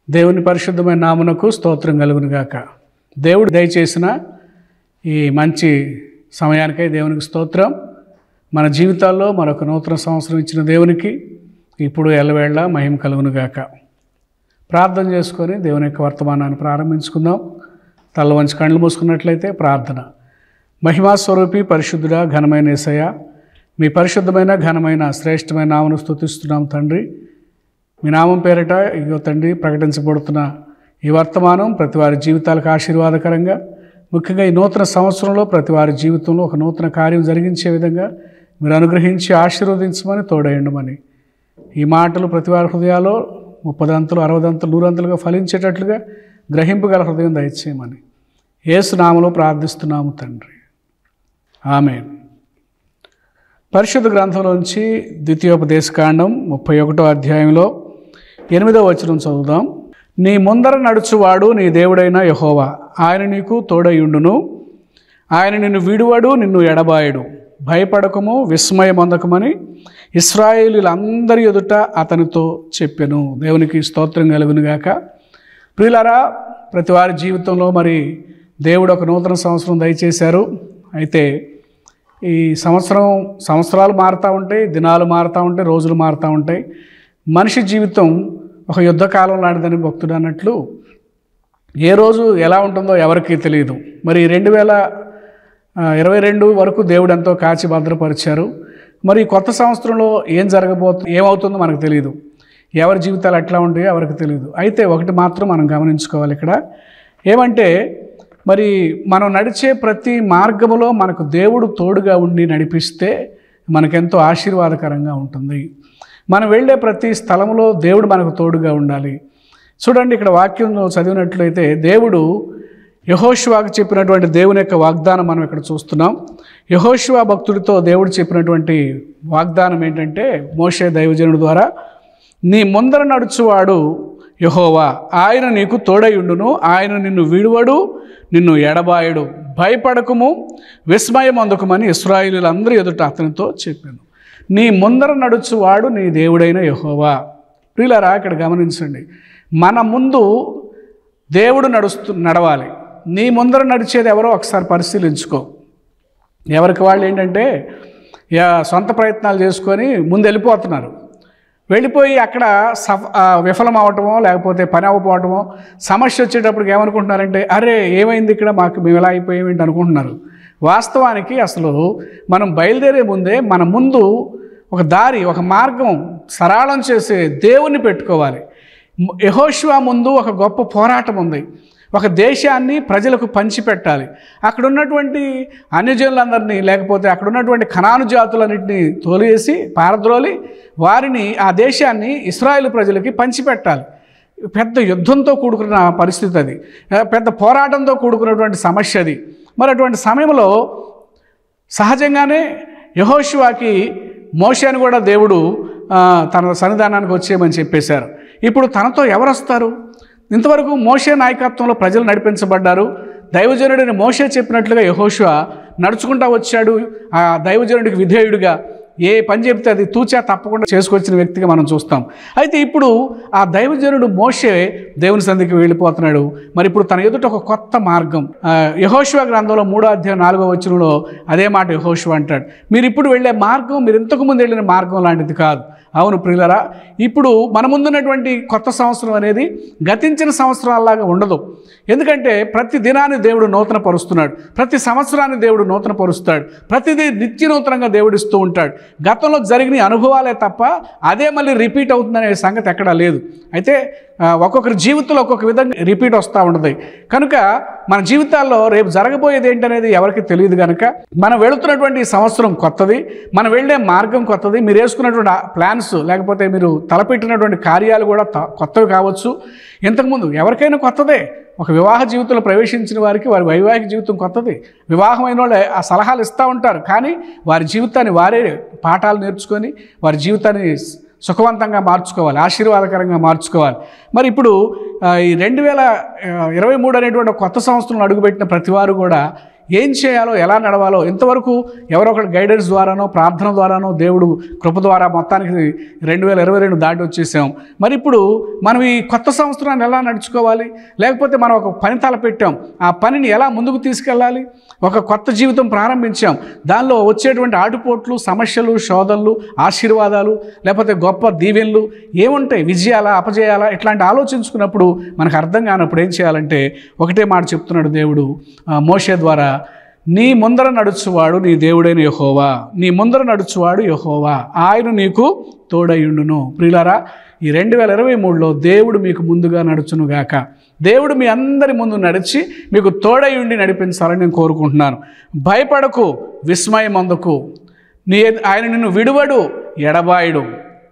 దేవుని పరిశుద్ధమైన నామునకు స్తోత్రం కలుగును గాక దేవుడు దయచేసిన ఈ మంచి సమయానికై దేవునికి స్తోత్రం మన జీవితాల్లో మరొక నూతన సంవత్సరం ఇచ్చిన దేవునికి ఇప్పుడు ఎల్లవేళ మహిమ కలుగును గాక ప్రార్థన చేసుకొని దేవుని యొక్క వర్తమానాన్ని ప్రారంభించుకుందాం తల వంచి కళ్ళు మూసుకున్నట్లయితే ప్రార్థన మహిమా స్వరూపి పరిశుద్ధుడా ఘనమైన ఏసయ్య మీ పరిశుద్ధమైన ఘనమైన శ్రేష్టమైన నామను స్తుతిస్తున్నాం తండ్రి మీ నామం పేరిట ఇగో తండ్రి ప్రకటించబడుతున్న ఈ వర్తమానం ప్రతి వారి జీవితాలకు ఆశీర్వాదకరంగా ముఖ్యంగా ఈ నూతన సంవత్సరంలో ప్రతి వారి జీవితంలో ఒక నూతన కార్యం జరిగించే విధంగా మీరు అనుగ్రహించి ఆశీర్వదించమని తోడయండమని ఈ మాటలు ప్రతి వారి హృదయాల్లో ముప్పదంతులు అరవదంతులు నూరంతులుగా ఫలించేటట్లుగా గ్రహింపగల హృదయం దయచేయమని ఏసునామలో ప్రార్థిస్తున్నాము తండ్రి ఆమె పరిశుద్ధ గ్రంథంలోంచి ద్వితీయోపదేశకాండం ముప్పై ఒకటో అధ్యాయంలో ఎనిమిదో వచనం చదువుదాం నీ ముందర నడుచువాడు నీ దేవుడైన యహోవా ఆయన నీకు తోడయుండును ఆయన నిన్ను విడువడు నిన్ను ఎడబాయడు భయపడకము విస్మయమొందకమని ఇస్రాయేలీలందరి ఎదుట అతనితో చెప్పెను దేవునికి స్తోత్రం కలుగునుగాక ప్రియులారా ప్రతి వారి జీవితంలో మరి దేవుడు ఒక నూతన సంవత్సరం దయచేశారు అయితే ఈ సంవత్సరం సంవత్సరాలు మారుతూ ఉంటాయి దినాలు మారుతూ ఉంటాయి రోజులు మారుతూ ఉంటాయి మనిషి జీవితం ఒక యుద్ధకాలం లాంటిదని భక్తుడు అన్నట్లు ఏ రోజు ఎలా ఉంటుందో ఎవరికీ తెలియదు మరి రెండు వేల ఇరవై రెండు వరకు దేవుడు ఎంతో కాచి భద్రపరిచారు మరి ఈ కొత్త సంవత్సరంలో ఏం జరగబోతు ఏమవుతుందో మనకు తెలియదు ఎవరి జీవితాలు ఎట్లా ఉంటాయో ఎవరికి తెలియదు అయితే ఒకటి మాత్రం మనం గమనించుకోవాలి ఇక్కడ ఏమంటే మరి మనం నడిచే ప్రతి మార్గములో మనకు దేవుడు తోడుగా ఉండి నడిపిస్తే మనకెంతో ఆశీర్వాదకరంగా ఉంటుంది మనం వెళ్ళే ప్రతి స్థలంలో దేవుడు మనకు తోడుగా ఉండాలి చూడండి ఇక్కడ వాక్యంలో చదివినట్లయితే దేవుడు యహోశివాకు చెప్పినటువంటి దేవుని యొక్క వాగ్దానం మనం ఇక్కడ చూస్తున్నాం యహోశివా భక్తుడితో దేవుడు చెప్పినటువంటి వాగ్దానం ఏంటంటే మోషే దైవజనుడి ద్వారా నీ ముందర నడుచువాడు యహోవా ఆయన నీకు తోడయుండును ఆయన నిన్ను విడువడు నిన్ను ఎడబాయడు భయపడకము విస్మయం అందుకుమని ఇస్రాయిలీలందరూ ఎదుట అతనితో చెప్పాను నీ ముందర నడుచువాడు నీ దేవుడైన యహోవా ప్రియులారా ఇక్కడ గమనించండి మన ముందు దేవుడు నడుస్తూ నడవాలి నీ ముందర నడిచేది ఎవరో ఒకసారి పరిశీలించుకో ఎవరికి వాళ్ళు ఏంటంటే యా, సొంత ప్రయత్నాలు చేసుకొని ముందు వెళ్ళిపోతున్నారు వెళ్ళిపోయి అక్కడ సఫ ఆ, విఫలం అవటమో లేకపోతే పని అవ్వకపోవటమో సమస్య వచ్చేటప్పటికి ఏమనుకుంటున్నారంటే అరే ఏమైంది ఇక్కడ మాకు మేము ఎలా అయిపోయామేంటి అనుకుంటున్నారు వాస్తవానికి అసలు మనం బయలుదేరే ముందే మన ముందు ఒక దారి ఒక మార్గం సరళం చేసే దేవుణ్ణి పెట్టుకోవాలి యహోశివా ముందు ఒక గొప్ప పోరాటం ఉంది ఒక దేశాన్ని ప్రజలకు పంచిపెట్టాలి అక్కడ ఉన్నటువంటి అన్యజనులందరినీ లేకపోతే అక్కడ ఉన్నటువంటి ఖనాను జాతులన్నింటినీ తోలివేసి పారద్రోలి వారిని ఆ దేశాన్ని ఇస్రాయేల్ ప్రజలకి పంచిపెట్టాలి పెద్ద యుద్ధంతో కూడుకున్న పరిస్థితి అది పెద్ద పోరాటంతో కూడుకున్నటువంటి సమస్య అది మరి అటువంటి సమయంలో సహజంగానే యహోశివాకి మోషాను కూడా దేవుడు ఆ, తన సన్నిధానానికి వచ్చేయమని చెప్పేశారు ఇప్పుడు తనతో ఎవరు వస్తారు ఇంతవరకు మోషే నాయకత్వంలో ప్రజలు నడిపించబడ్డారు దైవజనుడిని మోషే చెప్పినట్లుగా యహోశివ నడుచుకుంటా వచ్చాడు ఆ దైవజనుడికి విధేయుడిగా ఏ పని చెప్తే అది తూచా తప్పకుండా చేసుకొచ్చిన వ్యక్తిగా మనం చూస్తాం అయితే ఇప్పుడు ఆ దైవజనుడు మోషే దేవుని సంధికి వెళ్ళిపోతున్నాడు మరి ఇప్పుడు తన ఎదుట ఒక కొత్త మార్గం ఆ, యెహోషువ గ్రంథంలో మూడో అధ్యాయం నాలుగో వచనంలో అదే మాట యహోశివ అంటాడు మీరు ఇప్పుడు వెళ్ళే మార్గం మీరు ఇంతకు ముందు వెళ్ళిన మార్గం లాంటిది కాదు అవును ప్రియులరా ఇప్పుడు మన ముందున్నటువంటి కొత్త సంవత్సరం అనేది గతించిన సంవత్సరాల్లాగా ఉండదు ఎందుకంటే ప్రతి దినాన్ని దేవుడు నూతన పరుస్తున్నాడు ప్రతి సంవత్సరాన్ని దేవుడు నూతన పరుస్తాడు ప్రతిదీ నిత్య నూతనంగా దేవుడు ఇస్తూ ఉంటాడు గతంలో జరిగిన అనుభవాలే తప్ప అదే మళ్ళీ రిపీట్ అవుతుందనే సంగతి ఎక్కడా లేదు అయితే ఆ, ఒక్కొక్కరి జీవితంలో ఒక్కొక్క విధంగా రిపీట్ వస్తూ ఉంటుంది కనుక మన జీవితాల్లో రేపు జరగబోయేది ఏంటనేది ఎవరికి తెలియదు కనుక మనం వెళుతున్నటువంటి ఈ సంవత్సరం కొత్తది మనం వెళ్ళే మార్గం కొత్తది మీరు వేసుకున్నటువంటి ఆ ప్లాన్స్ లేకపోతే మీరు తలపెట్టినటువంటి కార్యాలు కూడా త- కొత్తవి కావచ్చు ఇంతకుముందు ఎవరికైనా కొత్తదే ఒక వివాహ జీవితంలో ప్రవేశించిన వారికి వారి వైవాహిక జీవితం కొత్తది వివాహమైన వాళ్ళే ఆ సలహాలు ఇస్తూ ఉంటారు కానీ వారి జీవితాన్ని వారే పాఠాలు నేర్చుకొని వారి జీవితాన్ని సుఖవంతంగా మార్చుకోవాలి ఆశీర్వాదకరంగా మార్చుకోవాలి మరి ఇప్పుడు ఆ, ఈ రెండు వేల ఇరవై మూడు అనేటువంటి ఒక కొత్త సంవత్సరంలో అడుగుపెట్టిన ప్రతి వారు కూడా ఏం చేయాలో ఎలా నడవాలో ఇంతవరకు ఎవరో ఒకటి గైడెన్స్ ద్వారానో ప్రార్థన ద్వారానో దేవుడు కృప ద్వారా మొత్తానికి రెండు వేల ఇరవై రెండు దాటి వచ్చేసాం మరి ఇప్పుడు మనం ఈ కొత్త సంవత్సరాన్ని ఎలా నడుచుకోవాలి లేకపోతే మనం ఒక పని తలపెట్టాం ఆ పనిని ఎలా ముందుకు తీసుకెళ్ళాలి ఒక కొత్త జీవితం ప్రారంభించాం దానిలో వచ్చేటువంటి ఆటుపోట్లు సమస్యలు శోధనలు ఆశీర్వాదాలు లేకపోతే గొప్ప దీవెనలు ఏముంటాయి విజయాలా అపజయాలా ఇట్లాంటి ఆలోచించుకున్నప్పుడు మనకు అర్థం కానప్పుడు ఏం చేయాలంటే ఒకటే మాట చెప్తున్నాడు దేవుడు ఆ, మోషే ద్వారా నీ ముందర నడుచువాడు నీ దేవుడైన యహోవా నీ ముందర నడుచువాడు యహోవా ఆయన నీకు తోడయుండును ప్రియులారా ఈ రెండు వేల ఇరవై మూడులో దేవుడు మీకు ముందుగా నడుచునుగాక దేవుడు మీ అందరి ముందు నడిచి మీకు తోడయుండి నడిపించాలని నేను కోరుకుంటున్నాను భయపడకు విస్మయం అందుకు నీ ఆయన నిన్ను విడువడు ఎడబాయుడు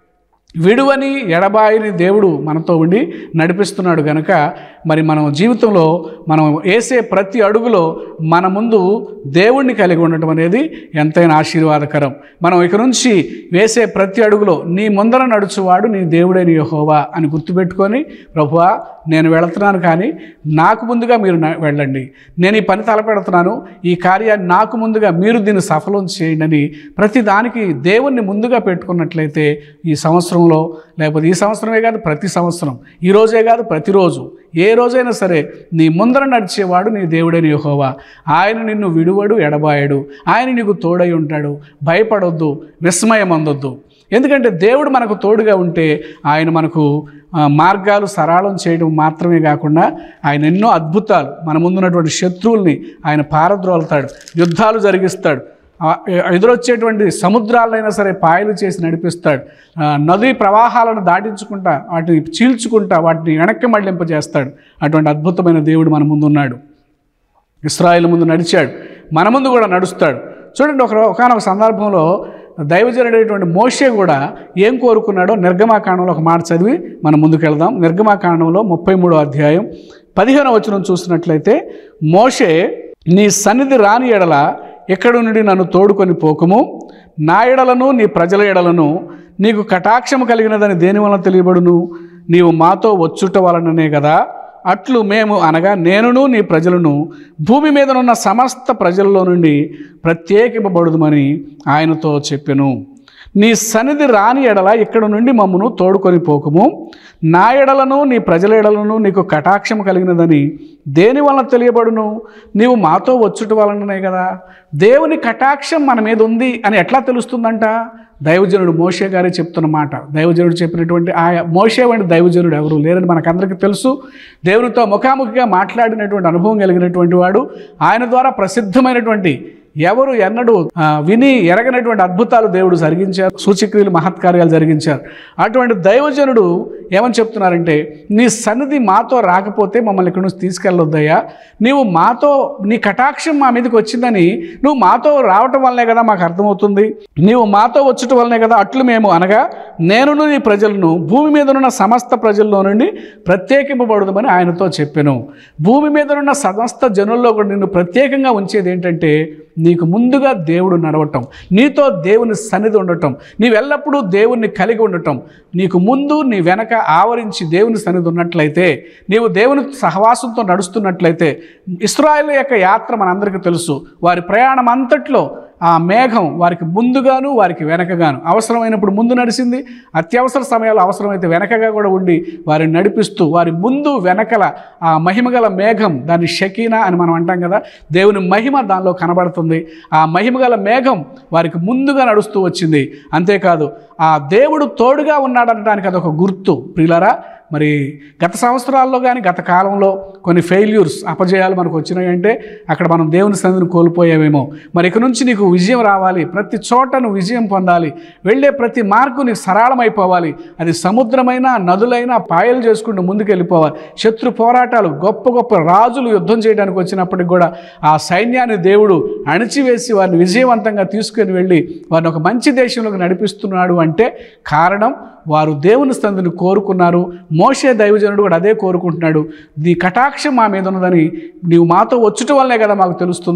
విడువని ఎడబాయిని దేవుడు మనతో ఉండి నడిపిస్తున్నాడు కనుక మరి మనం జీవితంలో మనం వేసే ప్రతి అడుగులో మన ముందు దేవుణ్ణి కలిగి ఉండటం అనేది ఎంతైనా ఆశీర్వాదకరం మనం ఇక నుంచి వేసే ప్రతి అడుగులో నీ ముందర నడుచువాడు నీ దేవుడైన యెహోవా అని గుర్తుపెట్టుకొని ప్రభువా నేను వెళుతున్నాను కానీ నాకు ముందుగా మీరు నా- వెళ్ళండి నేను ఈ పని తలపెడుతున్నాను ఈ కార్యాన్ని నాకు ముందుగా మీరు దీన్ని సఫలం చేయండి అని ప్రతి దానికి దేవుణ్ణి ముందుగా పెట్టుకున్నట్లయితే ఈ సంవత్సరంలో లేకపోతే ఈ సంవత్సరమే కాదు ప్రతి సంవత్సరం ఈ రోజే కాదు ప్రతిరోజు ఏ రోజైనా సరే నీ ముందర నడిచేవాడు నీ దేవుడైన యెహోవా ఆయన నిన్ను విడువడు ఎడబాయడు ఆయన నీకు తోడై ఉంటాడు భయపడొద్దు విస్మయం అందొద్దు ఎందుకంటే దేవుడు మనకు తోడుగా ఉంటే ఆయన మనకు ఆ, మార్గాలు సరళం చేయడం మాత్రమే కాకుండా ఆయన ఎన్నో అద్భుతాలు మన ముందున్నటువంటి శత్రువుల్ని ఆయన పారద్రోలుతాడు యుద్ధాలు జరిగిస్తాడు ఆ, ఎదురొచ్చేటువంటి సముద్రాలైనా సరే పాయలు చేసి నడిపిస్తాడు ఆ, నదీ ప్రవాహాలను దాటించుకుంటా వాటిని చీల్చుకుంటా వాటిని వెనక్కి మళ్లింపజేస్తాడు అటువంటి అద్భుతమైన దేవుడు మన ముందు ఉన్నాడు ఇస్రాయేల్ ముందు నడిచాడు మన ముందు కూడా నడుస్తాడు చూడండి ఒక ఒకనొక సందర్భంలో దైవజనుడైనటువంటి మోషే కూడా ఏం కోరుకున్నాడో నిర్గమాకాండంలో ఒక మాట చదివి మనం ముందుకు వెళ్దాం నిర్గమాకాండంలో ముప్పై మూడో అధ్యాయం పదిహేనో వచనం చూసినట్లయితే మోషే నీ సన్నిధి రాని ఎడల ఎక్కడి నుండి నన్ను తోడుకొని పోకుము నా ఎడలను నీ ప్రజల ఎడలను నీకు కటాక్షము కలిగినదని దేని వలన తెలియబడును నీవు మాతో వచ్చుట వలననే కదా అట్లు మేము అనగా నేనును నీ ప్రజలను భూమి మీదనున్న సమస్త ప్రజల్లో నుండి ప్రత్యేకింపబడుదమని ఆయనతో చెప్పెను నీ సన్నిధి రాని ఎడల ఇక్కడ నుండి మమ్మను తోడుకొని పోకము నా ఎడలను నీ ప్రజల ఎడలను నీకు కటాక్షం కలిగినదని దేని వలన తెలియబడును నీవు మాతో వచ్చుట వలననే కదా దేవుని కటాక్షం మన మీద ఉంది అని ఎట్లా తెలుస్తుందంట దైవజనుడు మోషే గారే చెప్తున్న మాట దైవజనుడు చెప్పినటువంటి ఆ మోషే వంటి దైవజనుడు ఎవరు లేరని మనకందరికీ తెలుసు దేవునితో ముఖాముఖిగా మాట్లాడినటువంటి అనుభవం కలిగినటువంటి వాడు ఆయన ద్వారా ప్రసిద్ధమైనటువంటి ఎవరు ఎన్నడూ ఆ, విని ఎరగనటువంటి అద్భుతాలు దేవుడు జరిగించారు సూచక్రియలు మహత్కార్యాలు జరిగించారు అటువంటి దైవజనుడు ఏమని చెప్తున్నారంటే నీ సన్నిధి మాతో రాకపోతే మమ్మల్ని ఇక్కడ నుంచి తీసుకెళ్ళొద్దయ్యా నీవు మాతో నీ కటాక్షం మా మీదకి వచ్చిందని నువ్వు మాతో రావటం వల్లనే కదా మాకు అర్థమవుతుంది నీవు మాతో వచ్చటం వల్లనే కదా అట్లు మేము అనగా నేనును నీ ప్రజలను భూమి మీద ఉన్న సమస్త ప్రజల్లో నుండి ప్రత్యేకింపబడదామని ఆయనతో చెప్పాను భూమి మీద ఉన్న సమస్త జనుల్లో కూడా నిన్ను ప్రత్యేకంగా ఉంచేది ఏంటంటే నీకు ముందుగా దేవుడు నడవటం నీతో దేవుని సన్నిధి ఉండటం నీవు ఎల్లప్పుడూ దేవుణ్ణి కలిగి ఉండటం నీకు ముందు నీ వెనక ఆవరించి దేవుని సన్నిధి ఉన్నట్లయితే నీవు దేవుని సహవాసంతో నడుస్తున్నట్లయితే ఇస్రాయేల్ యొక్క యాత్ర మనందరికీ తెలుసు వారి ప్రయాణం అంతట్లో ఆ మేఘం వారికి ముందుగాను వారికి వెనకగాను అవసరమైనప్పుడు ముందు నడిచింది అత్యవసర సమయాల్లో అవసరమైతే వెనకగా కూడా ఉండి వారిని నడిపిస్తూ వారి ముందు వెనకల ఆ మహిమగల మేఘం దాన్ని షకీనా అని మనం అంటాం కదా దేవుని మహిమ దానిలో కనబడుతుంది ఆ మహిమగల మేఘం వారికి ముందుగా నడుస్తూ వచ్చింది అంతేకాదు ఆ దేవుడు తోడుగా ఉన్నాడనడానికి అదొక గుర్తు ప్రియులారా మరి గత సంవత్సరాల్లో కానీ గత కాలంలో కొన్ని ఫెయిల్యూర్స్ అపజయాలు మనకు వచ్చినాయంటే అక్కడ మనం దేవుని సన్నిధిని కోల్పోయామేమో మరి ఇక నుంచి నీకు విజయం రావాలి ప్రతి చోట నువ్వు విజయం పొందాలి వెళ్ళే ప్రతి మార్గం నీకు సరళమైపోవాలి అది సముద్రమైన నదులైనా పాయలు చేసుకుంటూ ముందుకు వెళ్ళిపోవాలి శత్రు పోరాటాలు గొప్ప గొప్ప రాజులు యుద్ధం చేయడానికి వచ్చినప్పటికి కూడా ఆ సైన్యాన్ని దేవుడు అణిచివేసి వారిని విజయవంతంగా తీసుకుని వెళ్ళి వారిని ఒక మంచి దేశంలోకి నడిపిస్తున్నాడు అంటే కారణం వారు దేవుని స్థందుని కోరుకున్నారు మోషే దైవజనుడు కూడా అదే కోరుకుంటున్నాడు నీ కటాక్షం మా మీద ఉన్నదని నీవు మాతో వచ్చుట వల్లే కదా మాకు తెలుస్తుంది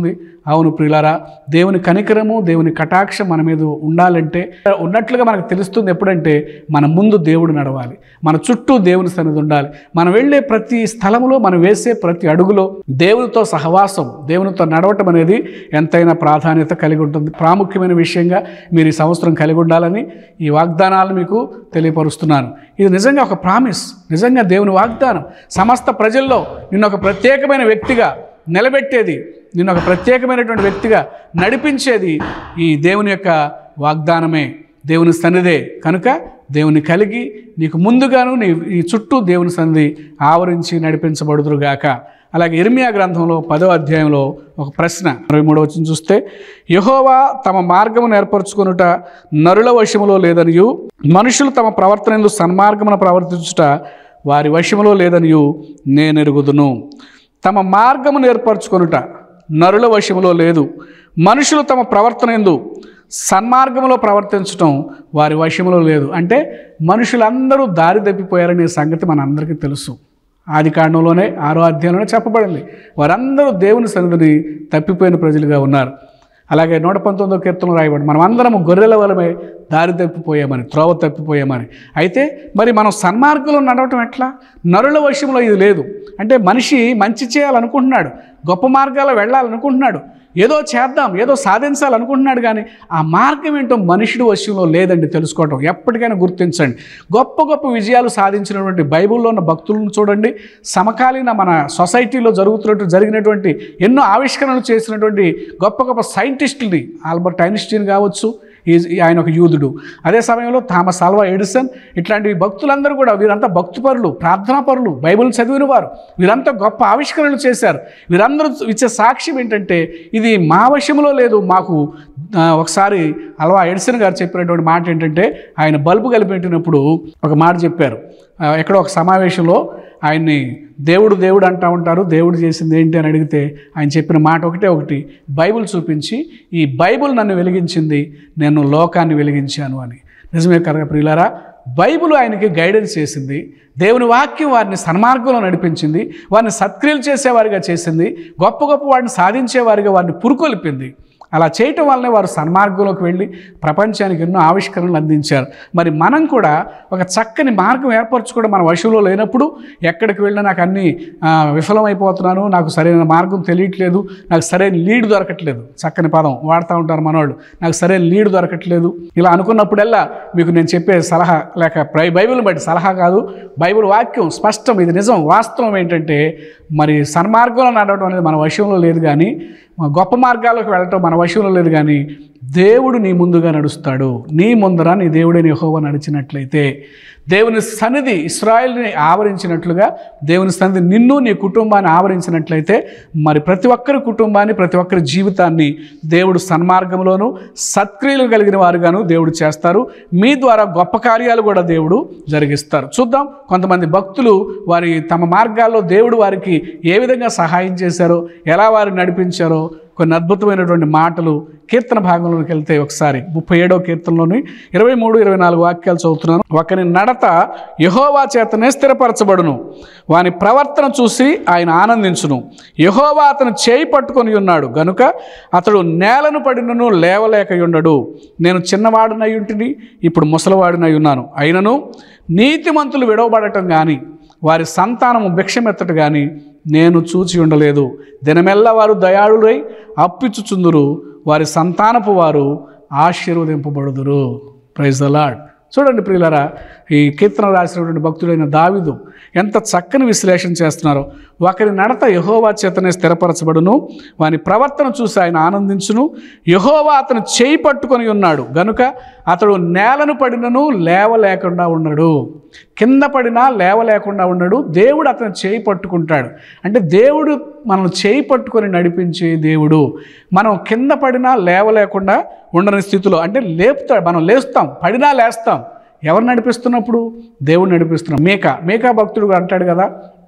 అవును ప్రియులారా దేవుని కనికరము దేవుని కటాక్షం మన మీద ఉండాలంటే ఉన్నట్లుగా మనకు తెలుస్తుంది ఎప్పుడంటే మన ముందు దేవుడు నడవాలి మన చుట్టూ దేవుని సన్నిధి ఉండాలి మనం వెళ్ళే ప్రతి స్థలంలో మనం వేసే ప్రతి అడుగులో దేవునితో సహవాసం దేవునితో నడవటం అనేది ఎంతైనా ప్రాధాన్యత కలిగి ఉంటుంది ప్రాముఖ్యమైన విషయంగా మీరు ఈ సంవత్సరం కలిగి ఉండాలని ఈ వాగ్దానాలు మీకు తెలియపరుస్తున్నాను ఇది నిజంగా ఒక ప్రామిస్ నిజంగా దేవుని వాగ్దానం సమస్త ప్రజల్లో నిన్న ఒక ప్రత్యేకమైన వ్యక్తిగా నిలబెట్టేది నిన్ను ఒక ప్రత్యేకమైనటువంటి వ్యక్తిగా నడిపించేది ఈ దేవుని యొక్క వాగ్దానమే దేవుని సన్నిధే కనుక దేవుని కలిగి నీకు ముందుగాను నీ ఈ చుట్టూ దేవుని సన్నిధి ఆవరించి నడిపించబడుదురుగాక అలాగే ఇర్మియా గ్రంథంలో పదో అధ్యాయంలో ఒక ప్రశ్న ఇరవై మూడవ వచ్చిన చూస్తే యహోవా తమ మార్గమును ఏర్పరచుకొనుట నరుల వశములో లేదనియు మనుషులు తమ ప్రవర్తన ఎందు సన్మార్గమును ప్రవర్తించుట వారి వశములో లేదనియు నేను ఎరుగుదును తమ మార్గమును ఏర్పరచుకొనుట నరుల వశములో లేదు మనుషులు తమ ప్రవర్తన ఎందు సన్మార్గంలో ప్రవర్తించటం వారి వశములో లేదు అంటే మనుషులందరూ దారి తప్పిపోయారనే సంగతి మనందరికీ తెలుసు ఆది కాండంలోనే ఆరో అధ్యాయంలోనే చెప్పబడింది వారందరూ దేవుని సన్నిధిని తప్పిపోయిన ప్రజలుగా ఉన్నారు అలాగే నూట పంతొమ్మిదో కీర్తనలు రాయబడి మనం అందరం గొర్రెల వలమే దారి తప్పిపోయామని త్రోవ తప్పిపోయామని అయితే మరి మనం సన్మార్గంలో నడవటం ఎట్లా నరుల వశంలో ఇది లేదు అంటే మనిషి మంచి చేయాలనుకుంటున్నాడు గొప్ప మార్గాల్లో వెళ్ళాలనుకుంటున్నాడు ఏదో చేద్దాం ఏదో సాధించాలనుకుంటున్నాడు కానీ ఆ మార్గం ఏంటో మనుషుడి వశంలో లేదండి తెలుసుకోవటం ఎప్పటికైనా గుర్తించండి గొప్ప గొప్ప విజయాలు సాధించినటువంటి బైబిల్లో ఉన్న భక్తులను చూడండి సమకాలీన మన సొసైటీలో జరుగుతున్నట్టు జరిగినటువంటి ఎన్నో ఆవిష్కరణలు చేసినటువంటి గొప్ప గొప్ప సైంటిస్టులని ఆల్బర్ట్ ఐన్స్టీన్ కావచ్చు ఈ- ఈ- ఆయన ఒక యూదుడు అదే సమయంలో థామస్ ఆల్వా ఎడిసన్ ఇట్లాంటి భక్తులందరూ కూడా వీరంతా భక్తిపరులు ప్రార్థనాపరులు బైబిల్ చదివిన వారు వీరంతా గొప్ప ఆవిష్కరణలు చేశారు వీరందరూ ఇచ్చే సాక్ష్యం ఏంటంటే ఇది మా వశంలో లేదు మాకు ఆ, ఒకసారి అల్వా ఎడిసన్ గారు చెప్పినటువంటి మాట ఏంటంటే ఆయన బల్బు కలిపెట్టినప్పుడు ఒక మాట చెప్పారు ఆ, ఎక్కడో ఒక సమావేశంలో ఆయన్ని దేవుడు దేవుడు అంటా ఉంటారు దేవుడు చేసింది ఏంటి అని అడిగితే ఆయన చెప్పిన మాట ఒకటే ఒకటి బైబిల్ చూపించి ఈ బైబిల్ నన్ను వెలిగించింది నేను లోకాన్ని వెలిగించాను అని నిజమే కదా ప్రియులారా బైబిల్ ఆయనకి గైడెన్స్ చేసింది దేవుని వాక్యం వారిని సన్మార్గంలో నడిపించింది వారిని సత్క్రియలు చేసేవారిగా చేసింది గొప్ప గొప్ప వారిని సాధించేవారిగా వారిని పురుకొల్పింది అలా చేయటం వల్లనే వారు సన్మార్గంలోకి వెళ్ళి ప్రపంచానికి ఎన్నో ఆవిష్కరణలు అందించారు మరి మనం కూడా ఒక చక్కని మార్గం ఏర్పరచుకోవడం మన వశంలో లేనప్పుడు ఎక్కడికి వెళ్ళినా నాకు అన్నీ ఆ, విఫలమైపోతున్నాను నాకు సరైన మార్గం తెలియట్లేదు నాకు సరైన లీడ్ దొరకట్లేదు చక్కని పదం వాడుతూ ఉంటారు మనవాళ్ళు నాకు సరైన లీడ్ దొరకట్లేదు ఇలా అనుకున్నప్పుడల్లా మీకు నేను చెప్పే సలహా లేక బై- బైబిల్ బట్టి సలహా కాదు బైబిల్ వాక్యం స్పష్టం ఇది నిజం వాస్తవం ఏంటంటే మరి సన్మార్గంలో నడవడం అనేది మన వశంలో లేదు కానీ మా గొప్ప మార్గాల్లోకి వెళ్ళటం మన వశంలో లేదు కానీ దేవుడు నీ ముందుగా నడుస్తాడు నీ ముందర నీ దేవుడైన యెహోవా నడిచినట్లయితే దేవుని సన్నిధి ఇస్రాయల్ని ఆవరించినట్లుగా దేవుని సన్నిధి నిన్ను నీ కుటుంబాన్ని ఆవరించినట్లయితే మరి ప్రతి ఒక్కరి కుటుంబాన్ని ప్రతి ఒక్కరి జీవితాన్ని దేవుడు సన్మార్గంలోనూ సత్క్రియలు కలిగిన వారుగాను దేవుడు చేస్తారు మీ ద్వారా గొప్ప కార్యాలు కూడా దేవుడు జరిగిస్తారు చూద్దాం కొంతమంది భక్తులు వారి తమ మార్గాల్లో దేవుడు వారికి ఏ విధంగా సహాయం చేశారో ఎలా వారు నడిపించారో కొన్ని అద్భుతమైనటువంటి మాటలు కీర్తన భాగంలోకి వెళ్తే ఒకసారి ముప్పై ఏడో కీర్తనలోని ఇరవై మూడు ఇరవై నాలుగు వాక్యాలు చదువుతున్నాను ఒకని నడత యహోవా చేతనే స్థిరపరచబడును వాని ప్రవర్తన చూసి ఆయన ఆనందించును యహోవా అతను చేయి పట్టుకొని ఉన్నాడు గనుక అతడు నేలను పడినను లేవలేక ఉండడు నేను చిన్నవాడినై ఉంటిని ఇప్పుడు ముసలివాడినై ఉన్నాను అయినను నీతిమంతులు విడవబడటం కానీ వారి సంతానము భిక్షమెత్తట కానీ నేను చూచి ఉండలేదు దినమెల్ల వారు దయాళులై అప్పిచ్చుచుందురు వారి సంతానపు వారు ఆశీర్వదింపబడుదురు ప్రైజ్ ద లాడ్ చూడండి ప్రియులరా ఈ కీర్తన రాసినటువంటి భక్తుడైన దావిదు ఎంత చక్కని విశ్లేషణ చేస్తున్నారో ఒకరి నడత యహోవా చేతనే స్థిరపరచబడును వాని ప్రవర్తన చూసి ఆయన ఆనందించును యహోవా అతను చేయి పట్టుకొని ఉన్నాడు గనుక అతడు నేలను పడినను లేవలేకుండా ఉండడు కింద పడినా లేవలేకుండా ఉండడు దేవుడు అతను చేయి పట్టుకుంటాడు అంటే దేవుడు మనల్ని చేయి పట్టుకొని నడిపించే దేవుడు మనం కింద పడినా లేవలేకుండా ఉండని స్థితిలో అంటే లేపుతాడు మనం లేస్తాం పడినా లేస్తాం ఎవరు నడిపిస్తున్నప్పుడు దేవుడు నడిపిస్తున్నాం మేక మేకా భక్తుడు అంటాడు కదా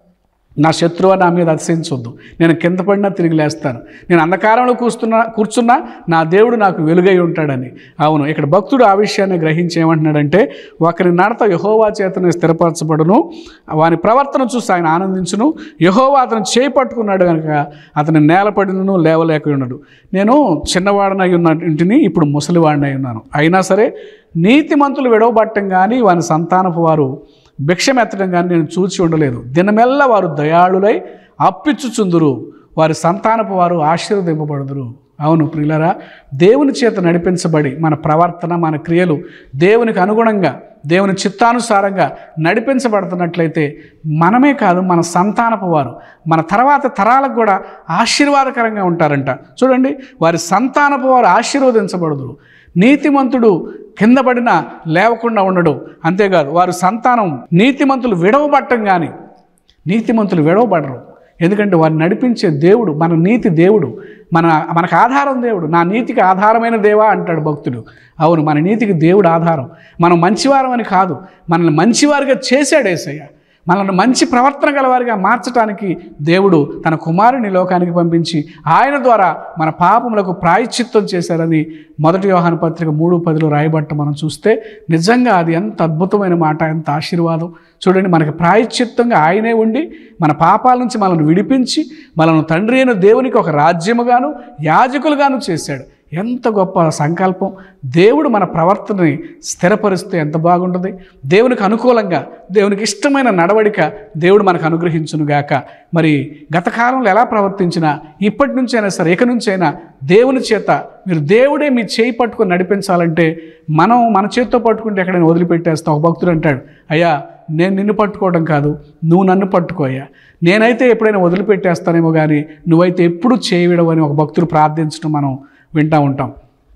నా శత్రువు నా మీద అతిశయించొద్దు నేను కింద పడినా తిరిగి లేస్తాను నేను అంధకారంలో కూస్తున్నా కూర్చున్నా నా దేవుడు నాకు వెలుగై ఉంటాడని అవును ఇక్కడ భక్తుడు ఆ విషయాన్ని గ్రహించి ఏమంటున్నాడంటే ఒకరి నడత యహోవా చేతనే స్థిరపరచబడును వాని ప్రవర్తన చూసి ఆయన ఆనందించును యహోవా అతను చేయి పట్టుకున్నాడు కనుక అతను నేలపడినను లేవలేక ఉన్నాడు నేను చిన్నవాడనై ఉన్న ఇంటిని ఇప్పుడు ముసలివాడినై ఉన్నాను అయినా సరే నీతిమంతులు విడవబట్టం కానీ వాని సంతానపు వారు భిక్షమెత్తడం కానీ నేను చూచి ఉండలేదు దినమెల్ల వారు దయాళులై అప్పిచ్చుచుందురు వారి సంతానపు వారు ఆశీర్వదింపబడుదురు అవును ప్రియులరా దేవుని చేత నడిపించబడి మన ప్రవర్తన మన క్రియలు దేవునికి అనుగుణంగా దేవుని చిత్తానుసారంగా నడిపించబడుతున్నట్లయితే మనమే కాదు మన సంతానపు వారు మన తర్వాత తరాలకు కూడా ఆశీర్వాదకరంగా ఉంటారంట చూడండి వారి సంతానపు వారు ఆశీర్వదించబడుదురు నీతిమంతుడు కింద పడినా లేవకుండా ఉండడు అంతేకాదు వారి సంతానం నీతిమంతులు విడవబట్టం కానీ నీతిమంతులు విడవబడరు ఎందుకంటే వారిని నడిపించే దేవుడు మన నీతి దేవుడు మన మనకు ఆధారం దేవుడు నా నీతికి ఆధారమైన దేవా అంటాడు భక్తుడు అవును మన నీతికి దేవుడు ఆధారం మనం మంచివారం అని కాదు మనల్ని మంచివారిగా చేశాడు ఏసయ్య మనల్ని మంచి ప్రవర్తన గలవారిగా మార్చడానికి దేవుడు తన కుమారుని లోకానికి పంపించి ఆయన ద్వారా మన పాపములకు ప్రాయశ్చిత్తం చేశారని మొదటి వ్యవహాన పత్రిక మూడు పదిలో రాయబట్ట మనం చూస్తే నిజంగా అది ఎంత అద్భుతమైన మాట ఎంత ఆశీర్వాదం చూడండి మనకి ప్రాయశ్చిత్తంగా ఆయనే ఉండి మన పాపాల నుంచి మనల్ని విడిపించి మనల్ని తండ్రి అయిన దేవునికి ఒక రాజ్యముగాను యాజకులుగాను చేశాడు ఎంత గొప్ప సంకల్పం దేవుడు మన ప్రవర్తనని స్థిరపరిస్తే ఎంత బాగుంటుంది దేవునికి అనుకూలంగా దేవునికి ఇష్టమైన నడవడిక దేవుడు మనకు అనుగ్రహించునుగాక మరి గత కాలంలో ఎలా ప్రవర్తించినా ఇప్పటి నుంచైనా సరే ఇక నుంచైనా దేవుని చేత మీరు దేవుడే మీ చేయి పట్టుకొని నడిపించాలంటే మనం మన చేతితో పట్టుకుంటే ఎక్కడైనా వదిలిపెట్టేస్తాం ఒక భక్తుడు అంటాడు అయ్యా నేను నిన్ను పట్టుకోవడం కాదు నువ్వు నన్ను పట్టుకోయ్యా నేనైతే ఎప్పుడైనా వదిలిపెట్టేస్తానేమో కానీ నువ్వైతే ఎప్పుడు చేయవిడవు అని ఒక భక్తుడు ప్రార్థించడం మనం వింటూ ఉంటాం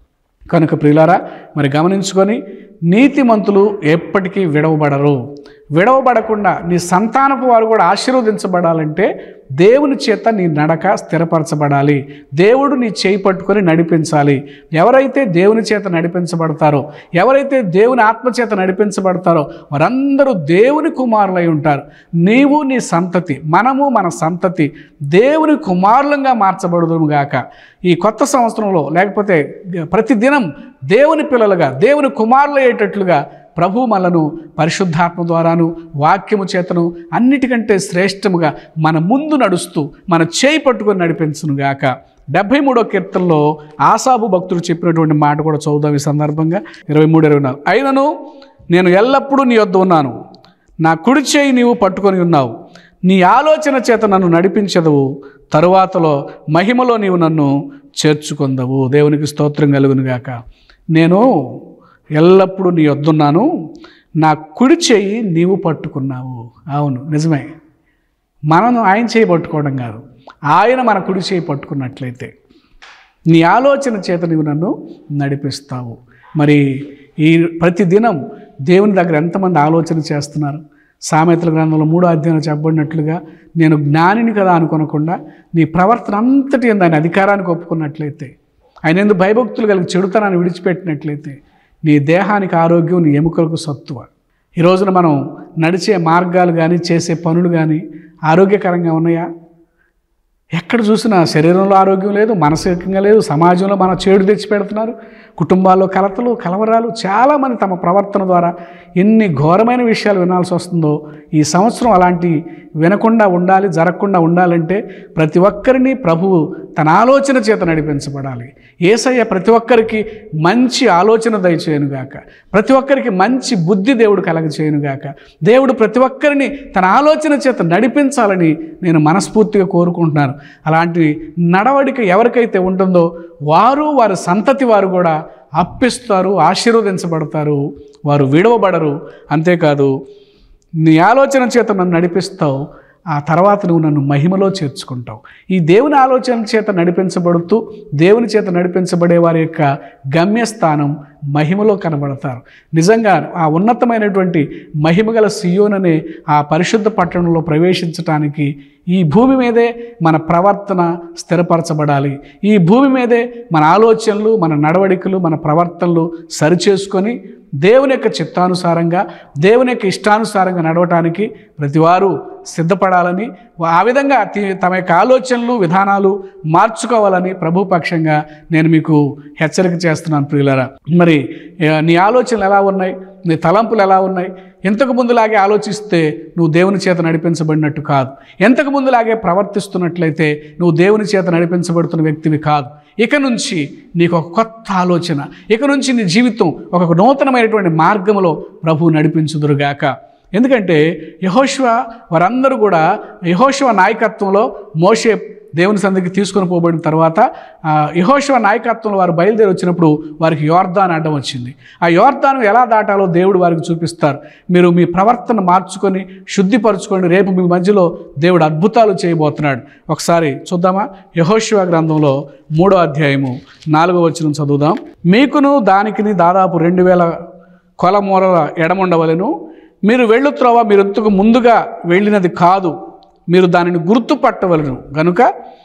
కనుక ప్రియులారా మరి గమనించుకొని నీతిమంతులు ఎప్పటికీ విడవబడరు విడవబడకుండా నీ సంతానపు వారు కూడా ఆశీర్వదించబడాలంటే దేవుని చేత నీ నడక స్థిరపరచబడాలి దేవుడు నీ చేయి పట్టుకొని నడిపించాలి ఎవరైతే దేవుని చేత నడిపించబడతారో ఎవరైతే దేవుని ఆత్మ చేత నడిపించబడతారో వారందరూ దేవుని కుమారులై ఉంటారు నీవు నీ సంతతి మనము మన సంతతి దేవుని కుమారులంగా మార్చబడుదుము గాక ఈ కొత్త సంవత్సరంలో లేకపోతే ప్రతిదినం దేవుని పిల్లలుగా దేవుని కుమారులయ్యేటట్లుగా ప్రభు మనను పరిశుద్ధాత్మ ద్వారాను వాక్యము చేతను అన్నిటికంటే శ్రేష్టముగా మన ముందు నడుస్తూ మన చేయి పట్టుకొని నడిపించును గాక డెబ్భై మూడో కీర్తనలో ఆసాబు భక్తుడు చెప్పినటువంటి మాట కూడా చదువుదాం ఈ సందర్భంగా ఇరవై మూడు ఇరవై నాలుగు అయినను నేను ఎల్లప్పుడూ నీ వద్ద ఉన్నాను నా కుడి చేయి నీవు పట్టుకొని ఉన్నావు నీ ఆలోచన చేత నన్ను నడిపించదవు తరువాతలో మహిమలో నీవు నన్ను చేర్చుకుందవు దేవునికి స్తోత్రం కలుగును గాక నేను ఎల్లప్పుడూ నీ వద్దున్నాను నా కుడి చేయి నీవు పట్టుకున్నావు అవును నిజమే మనం ఆయన చేయి పట్టుకోవడం కాదు ఆయన మన కుడి చేయి పట్టుకున్నట్లయితే నీ ఆలోచన చేత నీవు నన్ను నడిపిస్తావు మరి ఈ ప్రతిదినం దేవుని దగ్గర ఎంతమంది ఆలోచన చేస్తున్నారు సామెతల గ్రంథంలో మూడో అధ్యాయంలో చెప్పబడినట్లుగా నేను జ్ఞానిని కదా అనుకోనకుండా నీ ప్రవర్తన అంతటి దాని అధికారానికి ఒప్పుకున్నట్లయితే ఆయన ఎందుకు భయభక్తులు కలిగి చెడుతనాన్ని విడిచిపెట్టినట్లయితే నీ దేహానికి ఆరోగ్యం నీ ఎముకలకు సత్తువ ఈ రోజున మనం నడిచే మార్గాలు కానీ చేసే పనులు కానీ ఆరోగ్యకరంగా ఉన్నాయా ఎక్కడ చూసినా శరీరంలో ఆరోగ్యం లేదు మానసికంగా లేదు సమాజంలో మన చేడు తెచ్చి పెడుతున్నారు కుటుంబాల్లో కలతలు కలవరాలు చాలామంది తమ ప్రవర్తన ద్వారా ఎన్ని ఘోరమైన విషయాలు వినాల్సి వస్తుందో ఈ సంవత్సరం అలాంటి వినకుండా ఉండాలి జరగకుండా ఉండాలంటే ప్రతి ఒక్కరిని ప్రభువు తన ఆలోచన చేత నడిపించబడాలి ఏసయ్య ప్రతి ఒక్కరికి మంచి ఆలోచన దయచేయనుగాక ప్రతి ఒక్కరికి మంచి బుద్ధి దేవుడు కలగచేయనుగాక దేవుడు ప్రతి ఒక్కరిని తన ఆలోచన చేత నడిపించాలని నేను మనస్ఫూర్తిగా కోరుకుంటున్నాను అలాంటి నడవడిక ఎవరికైతే ఉంటుందో వారు వారి సంతతి వారు కూడా అప్పిస్తారు ఆశీర్వదించబడతారు వారు విడవబడరు అంతేకాదు నీ ఆలోచన చేత నన్ను నడిపిస్తావు ఆ తర్వాత నువ్వు నన్ను మహిమలో చేర్చుకుంటావు ఈ దేవుని ఆలోచన చేత నడిపించబడుతూ దేవుని చేత నడిపించబడే వారి యొక్క గమ్యస్థానం మహిమలో కనబడతారు నిజంగా ఆ ఉన్నతమైనటువంటి మహిమగల సియోననే ఆ పరిశుద్ధ పట్టణంలో ప్రవేశించటానికి ఈ భూమి మీదే మన ప్రవర్తన స్థిరపరచబడాలి ఈ భూమి మీదే మన ఆలోచనలు మన నడవడికలు మన ప్రవర్తనలు సరిచేసుకొని దేవుని యొక్క చిత్తానుసారంగా దేవుని యొక్క ఇష్టానుసారంగా నడవటానికి ప్రతివారు సిద్ధపడాలని ఆ విధంగా తి- తమ యొక్క ఆలోచనలు విధానాలు మార్చుకోవాలని ప్రభు పక్షంగా నేను మీకు హెచ్చరిక చేస్తున్నాను ప్రియులరా మరి ఆ, నీ ఆలోచనలు ఎలా ఉన్నాయి నీ తలంపులు ఎలా ఉన్నాయి ఇంతకు ముందులాగే ఆలోచిస్తే నువ్వు దేవుని చేత నడిపించబడినట్టు కాదు ఎంతకు ముందులాగే ప్రవర్తిస్తున్నట్లయితే నువ్వు దేవుని చేత నడిపించబడుతున్న వ్యక్తివి కాదు ఇక నుంచి నీకు ఒక కొత్త ఆలోచన ఇక నుంచి నీ జీవితం ఒక నూతనమైనటువంటి మార్గంలో ప్రభువు నడిపించుదురుగాక ఎందుకంటే యహోశివ వారందరూ కూడా యహోశివ నాయకత్వంలో మోషే దేవుని సందికి తీసుకొని పోబడిన తర్వాత ఆ, యెహోషువ నాయకత్వంలో వారు బయలుదేరి వచ్చినప్పుడు వారికి యోర్దాన్ అడ్డం వచ్చింది ఆ యోర్దాను ఎలా దాటాలో దేవుడు వారికి చూపిస్తారు మీరు మీ ప్రవర్తన మార్చుకొని శుద్ధిపరచుకొని రేపు మీ మధ్యలో దేవుడు అద్భుతాలు చేయబోతున్నాడు ఒకసారి చూద్దామా యహోశివ గ్రంథంలో మూడో అధ్యాయము నాలుగో వచనం చదువుదాం మీకును దానికిని దాదాపు రెండు వేల కొలమూరల ఎడముండవలెను మీరు వెళ్ళు త్రోవ మీరు ఎంతకు ముందుగా వెళ్ళినది కాదు మీరు దానిని గుర్తుపట్టవలను గనుక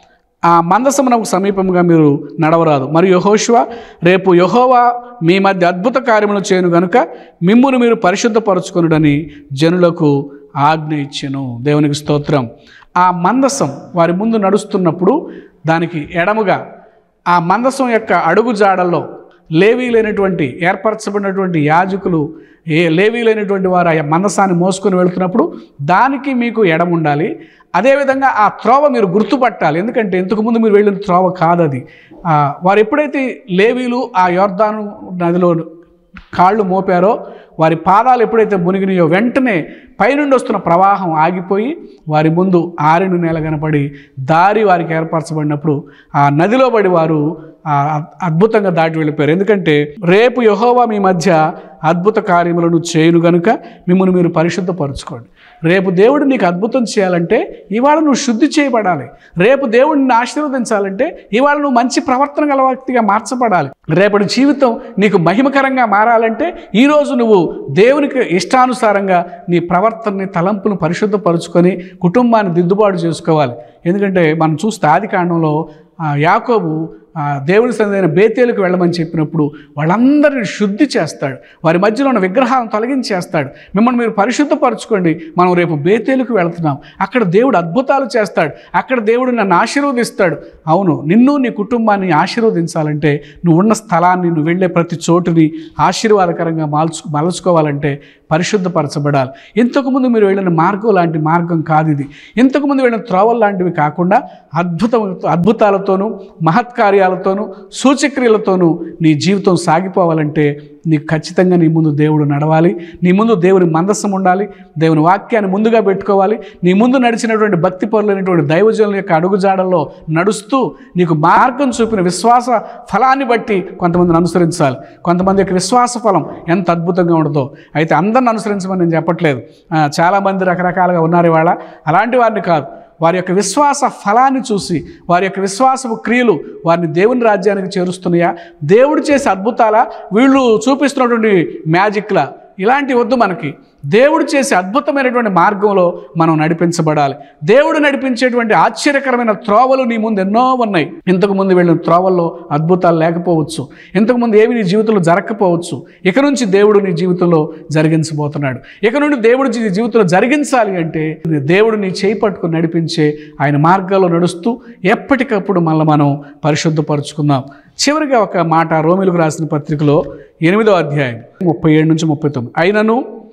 ఆ మందసమునకు సమీపంగా మీరు నడవరాదు మరియు యహోశువ రేపు యహోవా మీ మధ్య అద్భుత కార్యములు చేయను గనుక మిమ్మును మీరు పరిశుద్ధపరచుకొనుడని జనులకు ఆజ్ఞ ఇచ్చెను దేవునికి స్తోత్రం ఆ మందసం వారి ముందు నడుస్తున్నప్పుడు దానికి ఎడముగా ఆ మందసం యొక్క అడుగు జాడల్లో లేవీలైనటువంటి ఏర్పరచబడినటువంటి యాజకులు ఏ లేవీలైనటువంటి వారు ఆ మందసాన్ని మోసుకొని వెళుతున్నప్పుడు దానికి మీకు ఎడమ ఉండాలి అదేవిధంగా ఆ త్రోవ మీరు గుర్తుపట్టాలి ఎందుకంటే ఇంతకుముందు మీరు వెళ్ళిన త్రోవ కాదది ఆ, వారు ఎప్పుడైతే లేవీలు ఆ యోర్దాను నదిలో కాళ్ళు మోపారో వారి పాదాలు ఎప్పుడైతే మునిగినాయో వెంటనే పైనుండి వస్తున్న ప్రవాహం ఆగిపోయి వారి ముందు ఆరిన నేల కనపడి దారి వారికి ఏర్పరచబడినప్పుడు ఆ నదిలో పడి వారు ఆ అద్భుతంగా దాటి వెళ్ళిపోయారు ఎందుకంటే రేపు యహోవా మీ మధ్య అద్భుత కార్యములను చేయను గనుక మిమ్మల్ని మీరు పరిశుద్ధపరచుకోండి రేపు దేవుడు నీకు అద్భుతం చేయాలంటే ఇవాళ నువ్వు శుద్ధి చేయబడాలి రేపు దేవుడిని ఆశీర్వదించాలంటే ఇవాళ నువ్వు మంచి ప్రవర్తన గల వ్యక్తిగా మార్చబడాలి రేపటి జీవితం నీకు మహిమకరంగా మారాలంటే ఈరోజు నువ్వు దేవునికి ఇష్టానుసారంగా నీ ప్రవర్తనని తలంపును పరిశుద్ధపరుచుకొని కుటుంబాన్ని దిద్దుబాటు చేసుకోవాలి ఎందుకంటే మనం చూస్తే ఆది కాండంలో ఆ, యాకోబు ఆ, దేవుని సన్నిధైన బేతేలకు వెళ్ళమని చెప్పినప్పుడు వాళ్ళందరిని శుద్ధి చేస్తాడు వారి మధ్యలో ఉన్న విగ్రహాలను తొలగించేస్తాడు మిమ్మల్ని మీరు పరిశుద్ధపరచుకోండి మనం రేపు బేతేలకు వెళ్తున్నాం అక్కడ దేవుడు అద్భుతాలు చేస్తాడు అక్కడ దేవుడు నన్ను ఆశీర్వదిస్తాడు అవును నిన్ను నీ కుటుంబాన్ని ఆశీర్వదించాలంటే నువ్వు ఉన్న స్థలాన్ని నువ్వు వెళ్ళే ప్రతి చోటుని ఆశీర్వాదకరంగా మాల్చు మలుచుకోవాలంటే పరిశుద్ధపరచబడాలి ఇంతకుముందు మీరు వెళ్ళిన మార్గం లాంటి మార్గం కాదు ఇది ఇంతకుముందు వెళ్ళిన త్రోవలు లాంటివి కాకుండా అద్భుతం అద్భుతాలతోనూ మహత్కార్యాలతోనూ సూచక్రియలతోనూ నీ జీవితం సాగిపోవాలంటే నీకు ఖచ్చితంగా నీ ముందు దేవుడు నడవాలి నీ ముందు దేవుని మందస్సం ఉండాలి దేవుని వాక్యాన్ని ముందుగా పెట్టుకోవాలి నీ ముందు నడిచినటువంటి భక్తి పరులైనటువంటి దైవజనుల యొక్క అడుగుజాడల్లో నడుస్తూ నీకు మార్గం చూపిన విశ్వాస ఫలాన్ని బట్టి కొంతమందిని అనుసరించాలి కొంతమంది యొక్క విశ్వాస ఫలం ఎంత అద్భుతంగా ఉండదో అయితే అందరిని అనుసరించమని నేను చెప్పట్లేదు ఆ, చాలామంది రకరకాలుగా ఉన్నారు ఇవాళ అలాంటి వారిని కాదు వారి యొక్క విశ్వాస ఫలాన్ని చూసి వారి యొక్క విశ్వాసపు క్రియలు వారిని దేవుని రాజ్యానికి చేరుస్తున్నాయా దేవుడు చేసే అద్భుతాల వీళ్ళు చూపిస్తున్నటువంటి మ్యాజిక్లా ఇలాంటి వద్దు మనకి దేవుడు చేసే అద్భుతమైనటువంటి మార్గంలో మనం నడిపించబడాలి దేవుడు నడిపించేటువంటి ఆశ్చర్యకరమైన త్రోవలు నీ ముందు ఎన్నో ఉన్నాయి ఇంతకు ముందు వెళ్ళిన త్రోవల్లో అద్భుతాలు లేకపోవచ్చు ఇంతకు ముందు ఏమి నీ జీవితంలో జరగకపోవచ్చు ఇక నుంచి దేవుడు నీ జీవితంలో జరిగించబోతున్నాడు ఇక నుండి దేవుడు నీ జీవితంలో జరిగించాలి అంటే దేవుడు నీ చేయి పట్టుకుని నడిపించే ఆయన మార్గాల్లో నడుస్తూ ఎప్పటికప్పుడు మళ్ళీ మనం పరిశుద్ధపరుచుకుందాం చివరిగా ఒక మాట రోమిలకు రాసిన పత్రికలో ఎనిమిదో అధ్యాయం ముప్పై ఏడు నుంచి ముప్పై తొమ్మిది అయినను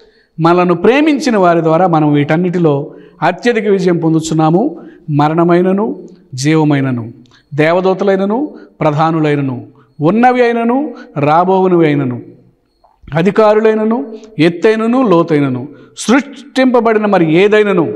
మనను ప్రేమించిన వారి ద్వారా మనం వీటన్నిటిలో అత్యధిక విజయం పొందుతున్నాము మరణమైనను జీవమైనను దేవదూతలైనను ప్రధానులైనను ఉన్నవి అయినను రాబోవునవి అయినను అధికారులైనను ఎత్తైనను లోతైనను సృష్టింపబడిన మరి ఏదైనను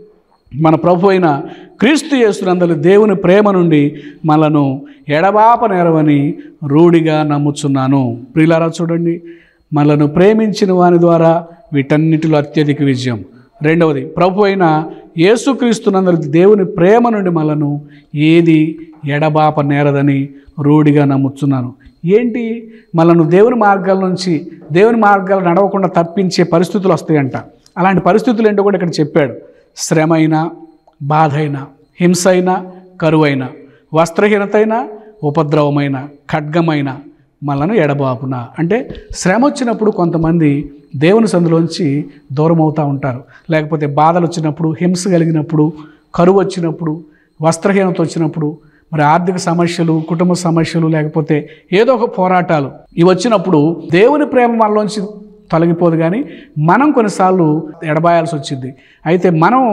మన ప్రభు అయిన క్రీస్తు యేసునందలి దేవుని ప్రేమ నుండి మనను ఎడబాప నేరవని రూఢిగా నమ్ముచున్నాను ప్రియులారా చూడండి మనను ప్రేమించిన వాని ద్వారా వీటన్నిటిలో అత్యధిక విజయం రెండవది ప్రభు అయిన యేసుక్రీస్తునందరి దేవుని ప్రేమ నుండి మనను ఏది ఎడబాప నేరదని రూఢిగా నమ్ముతున్నాను ఏంటి మనను దేవుని మార్గాల నుంచి దేవుని మార్గాలు నడవకుండా తప్పించే పరిస్థితులు వస్తాయంట అలాంటి పరిస్థితులు ఏంటో కూడా ఇక్కడ చెప్పాడు శ్రమ అయినా బాధ అయినా హింస అయినా కరువైన వస్త్రహీనతైన ఉపద్రవమైన ఖడ్గమైన మనలను ఎడబాపున అంటే శ్రమ వచ్చినప్పుడు కొంతమంది దేవుని సందులోంచి దూరం అవుతూ ఉంటారు లేకపోతే బాధలు వచ్చినప్పుడు హింస కలిగినప్పుడు కరువు వచ్చినప్పుడు వస్త్రహీనత వచ్చినప్పుడు మరి ఆర్థిక సమస్యలు కుటుంబ సమస్యలు లేకపోతే ఏదో ఒక పోరాటాలు ఇవి వచ్చినప్పుడు దేవుని ప్రేమ మనలోంచి తొలగిపోదు కానీ మనం కొన్నిసార్లు ఎడబాయాల్సి వచ్చింది అయితే మనం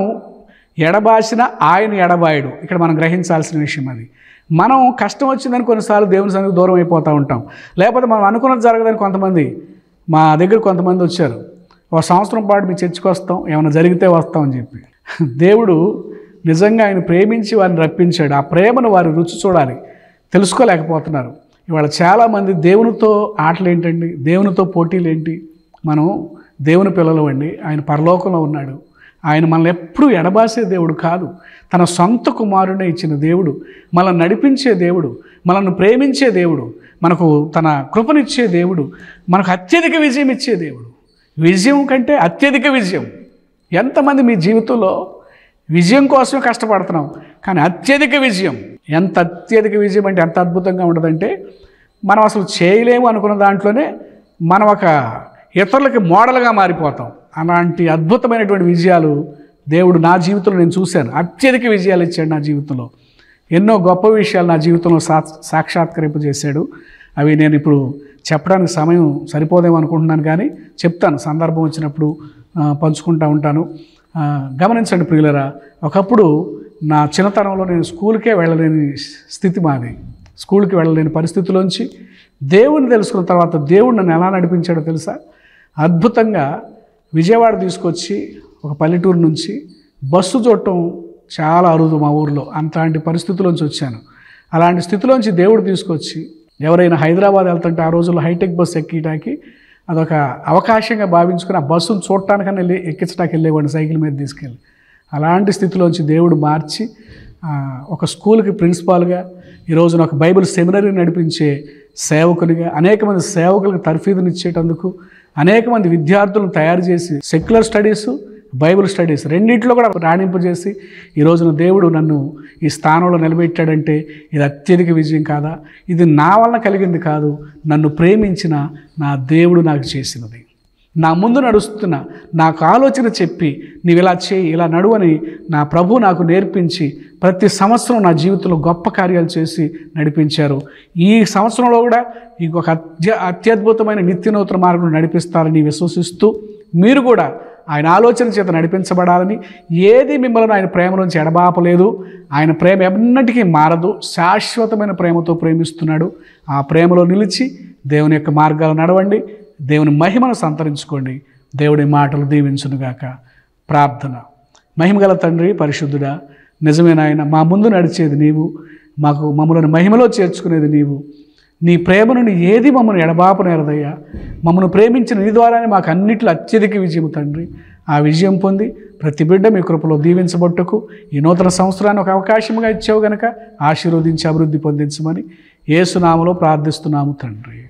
ఎడబాసిన ఆయన ఎడబాయడు ఇక్కడ మనం గ్రహించాల్సిన విషయం అది మనం కష్టం వచ్చిందని కొన్నిసార్లు దేవుని సన్నిధికి దూరం అయిపోతూ ఉంటాం లేకపోతే మనం అనుకున్నది జరగదని కొంతమంది మా దగ్గర కొంతమంది వచ్చారు ఒక సంవత్సరం పాటు మీ చర్చికి వస్తాం ఏమైనా జరిగితే వస్తామని చెప్పి దేవుడు నిజంగా ఆయన ప్రేమించి వారిని రప్పించాడు ఆ ప్రేమను వారు రుచి చూడాలి తెలుసుకోలేకపోతున్నారు ఇవాళ చాలామంది దేవునితో ఆటలు ఏంటండి దేవునితో పోటీలు ఏంటి మనం దేవుని పిల్లలు అండి ఆయన పరలోకంలో ఉన్నాడు ఆయన మనల్ని ఎప్పుడూ ఎడబాసే దేవుడు కాదు తన సొంత కుమారుడే ఇచ్చిన దేవుడు మనల్ని నడిపించే దేవుడు మనల్ని ప్రేమించే దేవుడు మనకు తన కృపనిచ్చే దేవుడు మనకు అత్యధిక విజయం ఇచ్చే దేవుడు విజయం కంటే అత్యధిక విజయం ఎంతమంది మీ జీవితంలో విజయం కోసమే కష్టపడుతున్నాం కానీ అత్యధిక విజయం ఎంత అత్యధిక విజయం అంటే ఎంత అద్భుతంగా ఉండదంటే మనం అసలు చేయలేము అనుకున్న దాంట్లోనే మనం ఒక ఇతరులకి మోడల్గా మారిపోతాం అలాంటి అద్భుతమైనటువంటి విజయాలు దేవుడు నా జీవితంలో నేను చూశాను అత్యధిక విజయాలు ఇచ్చాడు నా జీవితంలో ఎన్నో గొప్ప విషయాలు నా జీవితంలో సా సాక్షాత్కరింపు చేశాడు అవి నేను ఇప్పుడు చెప్పడానికి సమయం సరిపోదేమో అనుకుంటున్నాను కానీ చెప్తాను సందర్భం వచ్చినప్పుడు ఆ, పంచుకుంటూ ఉంటాను ఆ, గమనించండి ప్రియులరా ఒకప్పుడు నా చిన్నతనంలో నేను స్కూల్కే వెళ్ళలేని స్థితి మాది స్కూల్కి వెళ్ళలేని పరిస్థితిలోంచి దేవుణ్ణి తెలుసుకున్న తర్వాత దేవుడు నన్ను ఎలా నడిపించాడో తెలుసా అద్భుతంగా విజయవాడ తీసుకొచ్చి ఒక పల్లెటూరు నుంచి బస్సు చూడటం చాలా అరుదు మా ఊర్లో అలాంటి పరిస్థితుల్లోంచి వచ్చాను అలాంటి స్థితిలోంచి దేవుడు తీసుకొచ్చి ఎవరైనా హైదరాబాద్ వెళ్తుంటే ఆ రోజుల్లో హైటెక్ బస్సు ఎక్కడానికి అదొక అవకాశంగా భావించుకుని ఆ బస్సును చూడటానికన్నా వెళ్ళి ఎక్కించడానికి వెళ్ళేవాడిని సైకిల్ మీద తీసుకెళ్ళి అలాంటి స్థితిలోంచి దేవుడు మార్చి ఆ, ఒక స్కూల్కి ప్రిన్సిపాల్గా ఈరోజు ఒక బైబిల్ సెమినరీ నడిపించే సేవకునిగా అనేక మంది సేవకులకు తర్ఫీదునిచ్చేటందుకు అనేక మంది విద్యార్థులను తయారు చేసి సెక్యులర్ స్టడీస్ బైబిల్ స్టడీస్ రెండింటిలో కూడా రాణింపజేసి ఈ రోజున దేవుడు నన్ను ఈ స్థానంలో నిలబెట్టాడంటే ఇది అత్యధిక విజయం కాదా ఇది నా వలన కలిగింది కాదు నన్ను ప్రేమించిన నా దేవుడు నాకు చేసినది నా ముందు నడుస్తున్న నాకు ఆలోచన చెప్పి నీవు ఇలా చేయి ఇలా నడువని నా ప్రభు నాకు నేర్పించి ప్రతి సంవత్సరం నా జీవితంలో గొప్ప కార్యాలు చేసి నడిపించారు ఈ సంవత్సరంలో కూడా ఇంకొక అత్య అత్యద్భుతమైన నిత్య నూతన మార్గం నడిపిస్తారని విశ్వసిస్తూ మీరు కూడా ఆయన ఆలోచన చేత నడిపించబడాలని ఏది మిమ్మల్ని ఆయన ప్రేమ నుంచి ఎడబాపలేదు ఆయన ప్రేమ ఎన్నటికీ మారదు శాశ్వతమైన ప్రేమతో ప్రేమిస్తున్నాడు ఆ ప్రేమలో నిలిచి దేవుని యొక్క మార్గాలు నడవండి దేవుని మహిమను సంతరించుకోండి దేవుడి మాటలు దీవించునుగాక ప్రార్థన మహిమగల తండ్రి పరిశుద్ధుడా నిజమైన ఆయన మా ముందు నడిచేది నీవు మాకు మమ్మల్ని మహిమలో చేర్చుకునేది నీవు నీ ప్రేమ నుండి ఏది మమ్మల్ని ఎడబాపనేరదయ్యా మమ్మల్ని ప్రేమించిన నీ ద్వారానే మాకు అన్నిట్లో అత్యధిక విజయం తండ్రి ఆ విజయం పొంది ప్రతి బిడ్డ మీ కృపలో దీవించబట్టుకు ఈ నూతన సంవత్సరాన్ని ఒక అవకాశంగా ఇచ్చావు గనక ఆశీర్వదించి అభివృద్ధి పొందించమని ఏసునామలో ప్రార్థిస్తున్నాము తండ్రి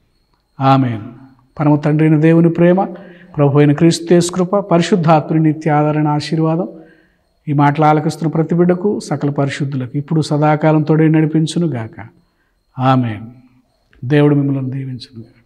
ఆమెన్ పరమ తండ్రిని దేవుని ప్రేమ ప్రభు అయిన క్రీస్తు కృప పరిశుద్ధాత్ముని నిత్య ఆదరణ ఆశీర్వాదం ఈ మాటలు ఆలకిస్తున్న ప్రతి బిడ్డకు సకల పరిశుద్ధులకు ఇప్పుడు సదాకాలం తోడే నడిపించును గాక ఆమె దేవుడు మిమ్మల్ని దీవించును గాక